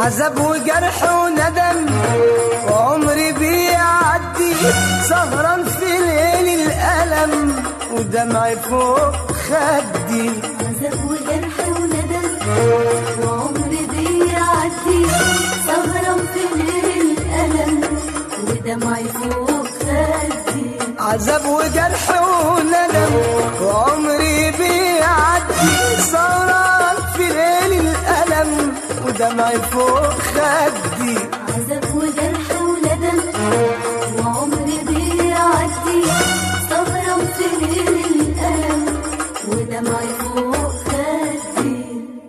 عذاب وجرح وندم وعمري بيعدي سهران في ليل الألم ودمعي فوق خدي عذاب وجرح وندم وعمري بيعدي سهران في ليل الألم ودمعي فوق خدي عذاب وجرح وندم وعمري بيعدي سهران في ليل الألم ودمعي فوق خدي عذاب وجرح وندم وعمري بيعدي سهران في ليل الألم ودمعي فوق خدي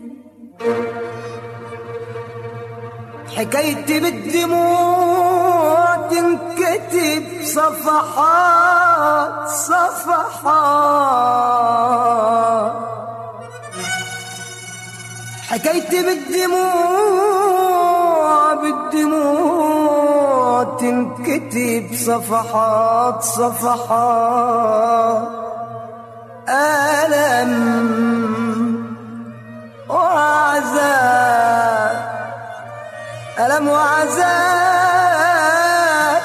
حكايتي بالدموع تنكتب صفحات صفحات حكايتي بالدموع بالدموع تنكتب صفحات صفحات ألم وعذاب ألم وعذاب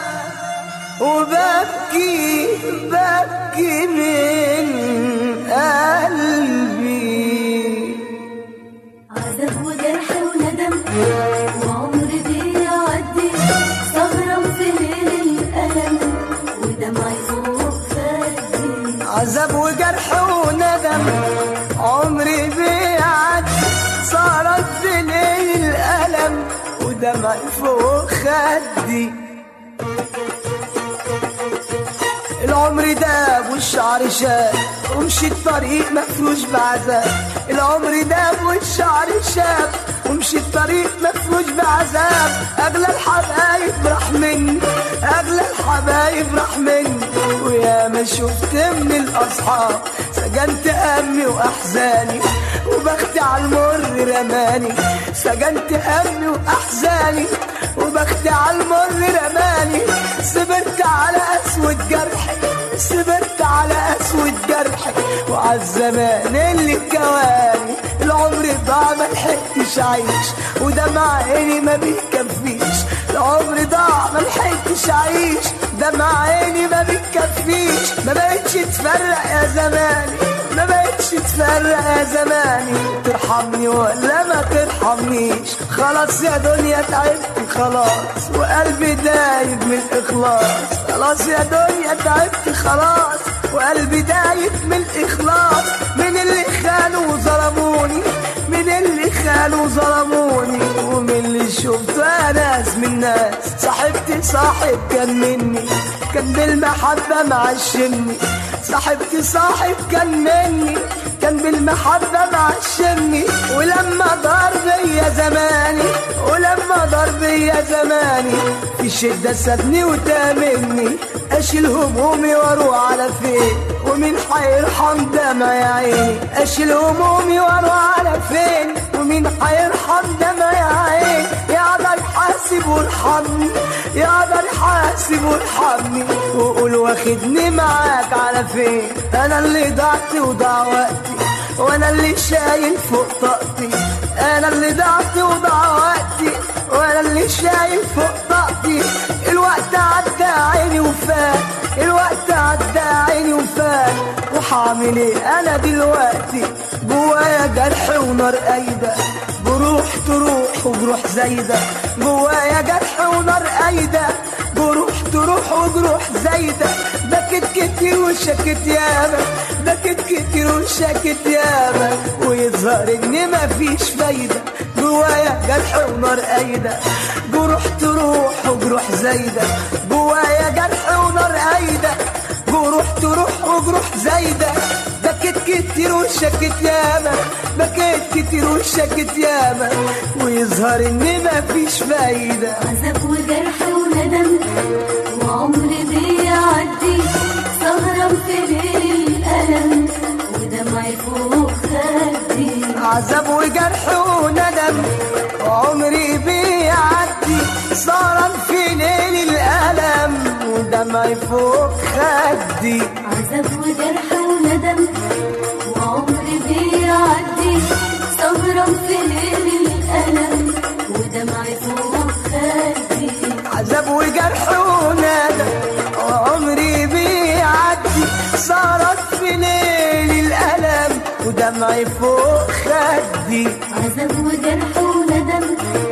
وببكي ببكي من قلبي عذاب وجرح وندم وعمري بيعدي سهران في ليل الألم ودمعي فوق خدي عذاب وجرح وندم عمري بيعدي صارت في ليل الألم ودمعي فوق خدي العمر داب والشعر شاب ومشي الطريق مفروش بعذاب العمر داب والشعر شاب ومشي الطريق مفروش بعذاب اغلى الحبايب راح مني اغلى الحبايب راح مني ويا ما شفت من الاصحاب سجنت همي واحزاني وبختي على المر رماني سجنت همي واحزاني وبختي على المر رماني صبرت على اسود جرحي صبرت على اسود جرحي وعلى الزمان اللي كواني العمر ضاع ما لحقتش اعيش ودمع عيني ما بيكفيش العمر ضاع ما لحقتش اعيش دمع عيني ما بيكفيش ما بقتش تفرق يا زماني ما بقتش تفرق يا زماني ترحمني ولا ما ترحمنيش خلاص يا دنيا تعبت خلاص وقلبي دايب من الاخلاص خلاص يا دنيا تعبت خلاص وقلبي دايب من الاخلاص من اللي خانوا وظلموني من اللي خانوا وظلموني ومن اللي شفته ناس من ناس صاحبتي صاحب كان مني كان بالمحبة معشمني صاحبتي صاحب كان مني كان بالمحبة معشمني ولما دار بيا زماني ولما دار بيا زماني في شدة سابني وتامني اشيل همومي واروح على فين ومين حيرحم دمع يا عيني اشيل همومي واروح على فين ومين حيرحم دمع يا عيني يقدر يحاسب وارحمني يقدر يحاسب وارحمني وقول واخدني معاك على فين انا اللي ضعت وضاع وقتي وانا اللي شايل فوق طاقتي انا اللي ضعت وضاع وقتي وانا اللي شايل فوق طاقتي الوقت عدى عيني وفات الوقت عدى عيني وفات وحعمل ايه انا دلوقتي جوايا جرح ونار قايده جروح تروح وجروح زايده جوايا جرح ونار قايده جروح تروح وجروح زايده بكت كتير وشكت ياما بكت كتير وشكت ياما ويظهر ان مفيش فايده جوايا جرح ونار قايده جروح تروح وجروح زايده جوايا جرح ونار قايده جروح تروح وجروح زايده بكت كتير وشكت ياما بكت كتير وشكت ياما ويظهر ان مفيش فايده عذاب وجرح وندم وعمري بيعدي سهران في ليل الألم ودمعي فوق خدي عذاب وجرح وندم وعمري بيعدي صارا في ليل الألم ودمعي فوق خدي عذاب وجرح وندم وعمري بيعدي سهران في ليل الألم ودمعي ودمعي فوق خدي عذاب وجرح وندم